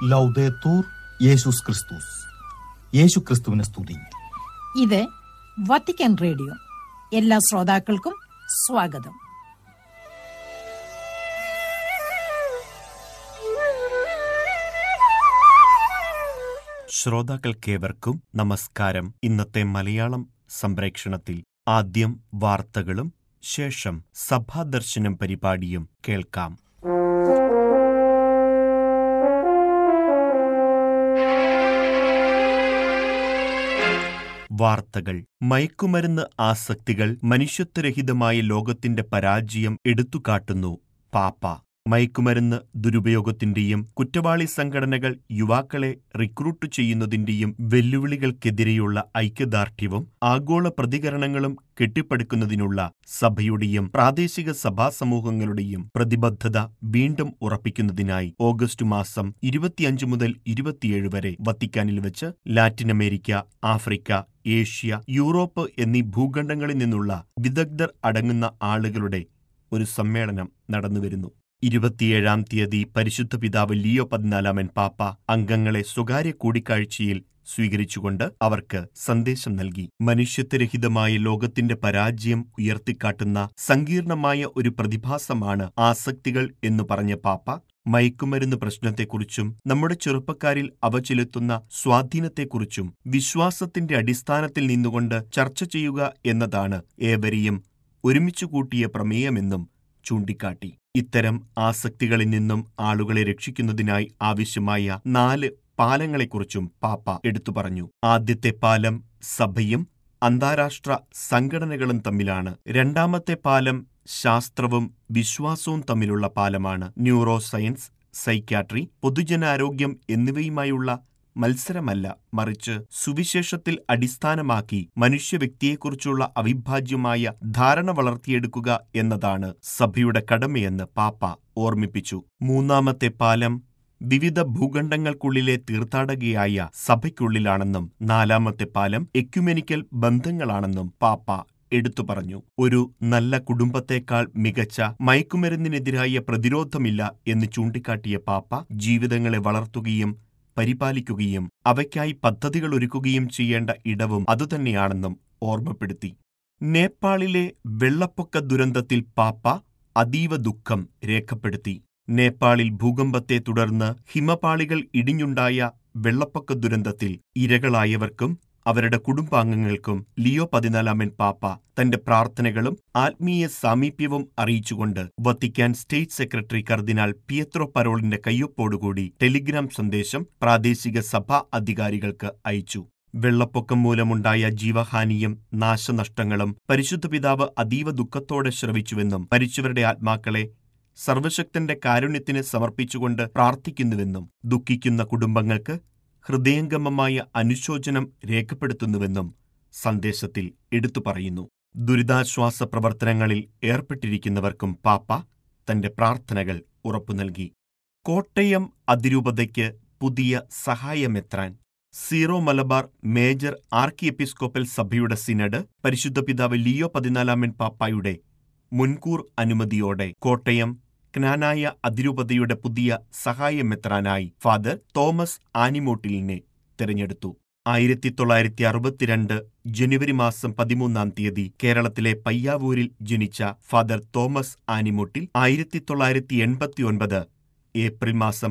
ലൗദേത്തൂർ യേശുസ് ക്രിസ്തുസ് യേശു ക്രിസ്തുവിനെ സ്തുതി ഇത് വത്തിക്കാൻ റേഡിയോ എല്ലാ ശ്രോതാക്കൾക്കും സ്വാഗതം ശ്രോതാക്കൾക്കേവർക്കും നമസ്കാരം ഇന്നത്തെ മലയാളം സംപ്രേക്ഷണത്തിൽ ആദ്യം വാർത്തകളും ശേഷം സഭാദർശനം പരിപാടിയും കേൾക്കാം വാർത്തകൾ മയക്കുമരുന്ന് ആസക്തികൾ മനുഷ്യത്വരഹിതമായ ലോകത്തിന്റെ പരാജയം എടുത്തുകാട്ടുന്നു പാപ്പ മയക്കുമരുന്ന് ദുരുപയോഗത്തിന്റെയും കുറ്റവാളി സംഘടനകൾ യുവാക്കളെ റിക്രൂട്ട് ചെയ്യുന്നതിന്റെയും വെല്ലുവിളികൾക്കെതിരെയുള്ള ഐക്യദാർഢ്യവും ആഗോള പ്രതികരണങ്ങളും കെട്ടിപ്പടുക്കുന്നതിനുള്ള സഭയുടെയും പ്രാദേശിക സഭാ സമൂഹങ്ങളുടെയും പ്രതിബദ്ധത വീണ്ടും ഉറപ്പിക്കുന്നതിനായി ഓഗസ്റ്റ് മാസം ഇരുപത്തിയഞ്ച് മുതൽ ഇരുപത്തിയേഴ് വരെ വത്തിക്കാനിൽ വെച്ച് Latin America Africa Asia Europe എന്നീ ഭൂഖണ്ഡങ്ങളിൽ നിന്നുള്ള വിദഗ്ധർ അടങ്ങുന്ന ആളുകളുടെ ഒരു സമ്മേളനം നടന്നുവരുന്നു ഇരുപത്തിയേഴാം തീയതി പരിശുദ്ധ പിതാവ് ലിയോ പതിനാലാമൻ പാപ്പ അംഗങ്ങളെ സ്വകാര്യ കൂടിക്കാഴ്ചയിൽ സ്വീകരിച്ചുകൊണ്ട് അവർക്ക് സന്ദേശം നൽകി മനുഷ്യത്വരഹിതമായ ലോകത്തിന്റെ പരാജയം ഉയർത്തിക്കാട്ടുന്ന സങ്കീർണമായ ഒരു പ്രതിഭാസമാണ് ആസക്തികൾ എന്നു പറഞ്ഞ പാപ്പ മയക്കുമരുന്ന് പ്രശ്നത്തെക്കുറിച്ചും നമ്മുടെ ചെറുപ്പക്കാരിൽ അവ ചെലുത്തുന്ന സ്വാധീനത്തെക്കുറിച്ചും വിശ്വാസത്തിന്റെ അടിസ്ഥാനത്തിൽ നിന്നുകൊണ്ട് ചർച്ച ചെയ്യുക എന്നതാണ് ഏവരെയും ഒരുമിച്ചു കൂട്ടിയ പ്രമേയമെന്നും ചൂണ്ടിക്കാട്ടി ഇത്തരം ആസക്തികളിൽ നിന്നും ആളുകളെ രക്ഷിക്കുന്നതിനായി ആവശ്യമായ നാല് പാലങ്ങളെക്കുറിച്ചും പാപ്പ എടുത്തു പറഞ്ഞു ആദ്യത്തെ പാലം സഭയും അന്താരാഷ്ട്ര സംഘടനകളും തമ്മിലാണ് രണ്ടാമത്തെ പാലം ശാസ്ത്രവും വിശ്വാസവും തമ്മിലുള്ള പാലമാണ് ന്യൂറോ സയൻസ് സൈക്യാട്രി പൊതുജനാരോഗ്യം എന്നിവയുമായുള്ള മത്സരമല്ല മറിച്ച് സുവിശേഷത്തിൽ അടിസ്ഥാനമാക്കി മനുഷ്യ വ്യക്തിയെക്കുറിച്ചുള്ള അവിഭാജ്യമായ ധാരണ വളർത്തിയെടുക്കുക എന്നതാണ് സഭയുടെ കടമയെന്ന് പാപ്പ ഓർമ്മിപ്പിച്ചു മൂന്നാമത്തെ പാലം വിവിധ ഭൂഖണ്ഡങ്ങൾക്കുള്ളിലെ തീർത്ഥാടകയായ സഭയ്ക്കുള്ളിലാണെന്നും നാലാമത്തെ പാലം എക്യുമെനിക്കൽ ബന്ധങ്ങളാണെന്നും പാപ്പ എടുത്തു പറഞ്ഞു ഒരു നല്ല കുടുംബത്തേക്കാൾ മികച്ച മയക്കുമരുന്നിനെതിരായ പ്രതിരോധമില്ല എന്ന് ചൂണ്ടിക്കാട്ടിയ പാപ്പ ജീവിതങ്ങളെ വളർത്തുകയും പരിപാലിക്കുകയും അവയ്ക്കായി പദ്ധതികൾ ഒരുക്കുകയും ചെയ്യേണ്ട ഇടവും അതുതന്നെയാണെന്നും ഓർമ്മപ്പെടുത്തി നേപ്പാളിലെ വെള്ളപ്പൊക്ക ദുരന്തത്തിൽ പാപ്പ അതീവ ദുഃഖം രേഖപ്പെടുത്തി നേപ്പാളിൽ ഭൂകമ്പത്തെ തുടർന്ന് ഹിമപാളികൾ ഇടിഞ്ഞുണ്ടായ വെള്ളപ്പൊക്ക ദുരന്തത്തിൽ ഇരകളായവർക്കും അവരുടെ കുടുംബാംഗങ്ങൾക്കും ലിയോ പതിനാലാമൻ പാപ്പ തന്റെ പ്രാർത്ഥനകളും ആത്മീയ സാമീപ്യവും അറിയിച്ചുകൊണ്ട് വത്തിക്കാൻ സ്റ്റേറ്റ് സെക്രട്ടറി കർദിനാൾ പിയത്രോ പരോളിന്റെ കയ്യൊപ്പോടുകൂടി ടെലിഗ്രാം സന്ദേശം പ്രാദേശിക സഭാ അധികാരികൾക്ക് അയച്ചു വെള്ളപ്പൊക്കം മൂലമുണ്ടായ ജീവഹാനിയും നാശനഷ്ടങ്ങളും പരിശുദ്ധ പിതാവ് അതീവ ദുഃഖത്തോടെ ശ്രവിച്ചുവെന്നും മരിച്ചവരുടെ ആത്മാക്കളെ സർവശക്തന്റെ കാരുണ്യത്തിന് സമർപ്പിച്ചുകൊണ്ട് പ്രാർത്ഥിക്കുന്നുവെന്നും ദുഃഖിക്കുന്ന കുടുംബങ്ങൾക്ക് ഹൃദയംഗമമായ അനുശോചനം രേഖപ്പെടുത്തുന്നുവെന്നും സന്ദേശത്തിൽ എടുത്തു പറയുന്നു ദുരിതാശ്വാസ പ്രവർത്തനങ്ങളിൽ ഏർപ്പെട്ടിരിക്കുന്നവർക്കും പാപ്പ തന്റെ പ്രാർത്ഥനകൾ ഉറപ്പു നൽകി കോട്ടയം അതിരൂപതയ്ക്ക് പുതിയ സഹായമെത്രാൻ Syro Malabar major archiepiscopal സഭയുടെ സിനഡ് പരിശുദ്ധ പിതാവ് ലിയോ പതിനാലാമൻ പാപ്പായുടെ മുൻകൂർ അനുമതിയോടെ കോട്ടയം ക്നാനായ അതിരൂപതയുടെ പുതിയ സഹായമെത്രാനായി ഫാദർ തോമസ് ആനിമോട്ടിലിനെ തെരഞ്ഞെടുത്തു ആയിരത്തി തൊള്ളായിരത്തി അറുപത്തിരണ്ട് ജനുവരി മാസം പതിമൂന്നാം തീയതി കേരളത്തിലെ പയ്യാവൂരിൽ ജനിച്ച ഫാദർ തോമസ് ആനിമോട്ടിൽ ആയിരത്തി തൊള്ളായിരത്തി എൺപത്തിയൊൻപത് ഏപ്രിൽ മാസം